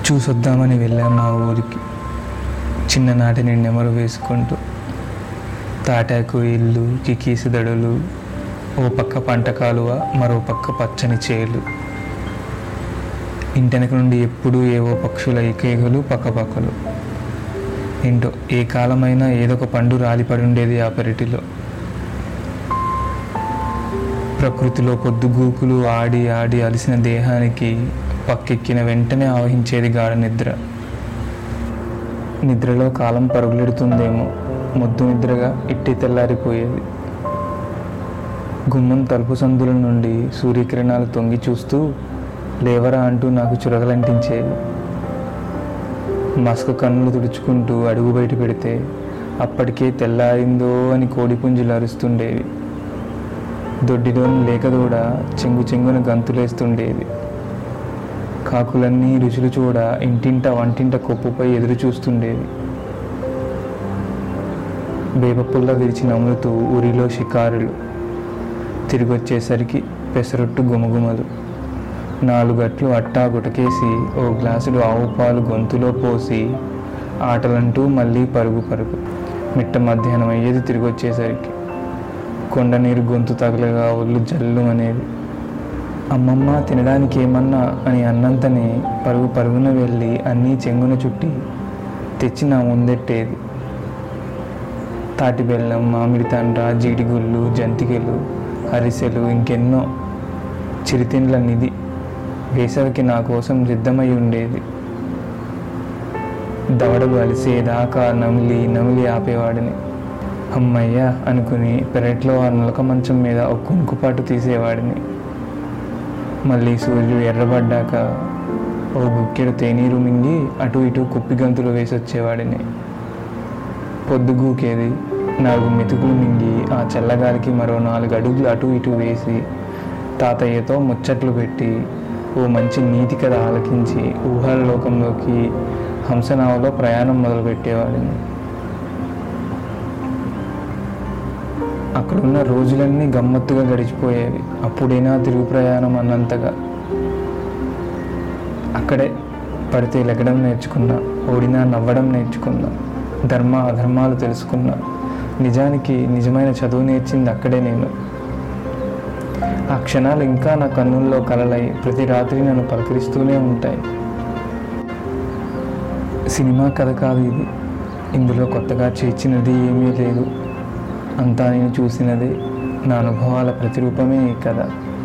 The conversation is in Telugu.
చూసొద్దామని వెళ్ళాం మా ఊరికి చిన్ననాటిని నెమరు వేసుకుంటూ తాటాకు ఇల్లు కికీసి దడులు ఓ పక్క పంట కాలువ మరో పక్క పచ్చని చేలు ఇంటెనక నుండి ఎప్పుడూ ఏవో పక్షుల ఇకేగలు పక్కపక్కలు ఏంటో ఏ కాలమైనా ఏదో ఒక పండు రాలిపడి ఉండేది ఆ పెరటిలో ప్రకృతిలో పొద్దుగూకులు ఆడి ఆడి అలసిన దేహానికి పక్కెక్కిన వెంటనే ఆవహించేది గాఢ నిద్ర నిద్రలో కాలం పరుగులెడుతుందేమో మొద్దు నిద్రగా ఇట్టి తెల్లారిపోయేది గుమ్మం తలుపు సందుల నుండి సూర్యకిరణాలు తొంగి చూస్తూ లేవరా అంటూ నాకు చురగలంటించేది మసక కన్నులు తుడుచుకుంటూ అడుగు బయట పెడితే అప్పటికే తెల్లారిందో అని కోడిపుంజులు అరుస్తుండేవి దొడ్డిలోని లేకదూడ చెంగు చెంగున గంతులేస్తుండేది కాకులన్నీ రుచులు చూడ ఇంటింట వంటింట కొప్పుపై ఎదురు చూస్తుండేవి బేపపుల్ల విరిచి నములుతూ ఊరిలో షికారులు తిరిగొచ్చేసరికి పెసరొట్టు గుమగుమలు నాలుగట్లు అట్టా గుటకేసి ఓ గ్లాసుడు ఆవు పాలు గొంతులో పోసి ఆటలంటూ మళ్ళీ పరుగు పరుగు మిట్ట మధ్యాహ్నం అయ్యేది తిరిగొచ్చేసరికి కొండ నీరు గొంతు తగలగా ఒళ్ళు జల్లు అనేది అమ్మమ్మ తినడానికి ఏమన్నా అని అన్నంతనే పరుగు పరుగున వెళ్ళి అన్నీ చెంగున చుట్టి తెచ్చి నా ముందెట్టేది తాటి బెల్లం మామిడి తండ్ర జీడిగుళ్ళు జంతికలు అరిసెలు ఇంకెన్నో చిరుతిండ్ల నిధి వేసవికి నా కోసం సిద్ధమై ఉండేది దవడలు అలిసేదాకా నమిలి నమిలి ఆపేవాడిని అమ్మయ్య అనుకుని పెరట్లో ఆ నులక మంచం మీద ఒక కునుకుపాటు తీసేవాడిని మళ్ళీ సూర్యుడు ఎర్రబడ్డాక ఓ గుక్కెడు తేనీరు మింగి అటు ఇటు కుప్పి గంతులు వేసొచ్చేవాడిని పొద్దుగూకేది నాలుగు మెతుకులు మింగి ఆ చల్లగాలికి మరో నాలుగు అడుగులు అటు ఇటు వేసి తాతయ్యతో ముచ్చట్లు పెట్టి ఓ మంచి నీతి కథ ఆలకించి ఊహల లోకంలోకి హంసనావలో ప్రయాణం మొదలుపెట్టేవాడిని అక్కడున్న రోజులన్నీ గమ్మత్తుగా గడిచిపోయేవి అప్పుడైనా తిరుగు ప్రయాణం అన్నంతగా అక్కడే పడితే లెగడం నేర్చుకున్నా ఓడినా నవ్వడం నేర్చుకున్నా ధర్మ అధర్మాలు తెలుసుకున్నా నిజానికి నిజమైన చదువు నేర్చింది అక్కడే నేను ఆ క్షణాలు ఇంకా నా కన్నుల్లో కలలై ప్రతి రాత్రి నన్ను పలకరిస్తూనే ఉంటాయి సినిమా కథ కాదు ఇది ఇందులో కొత్తగా చేర్చినది ఏమీ లేదు అంతా నేను చూసినదే నా అనుభవాల ప్రతిరూపమే ఈ కథ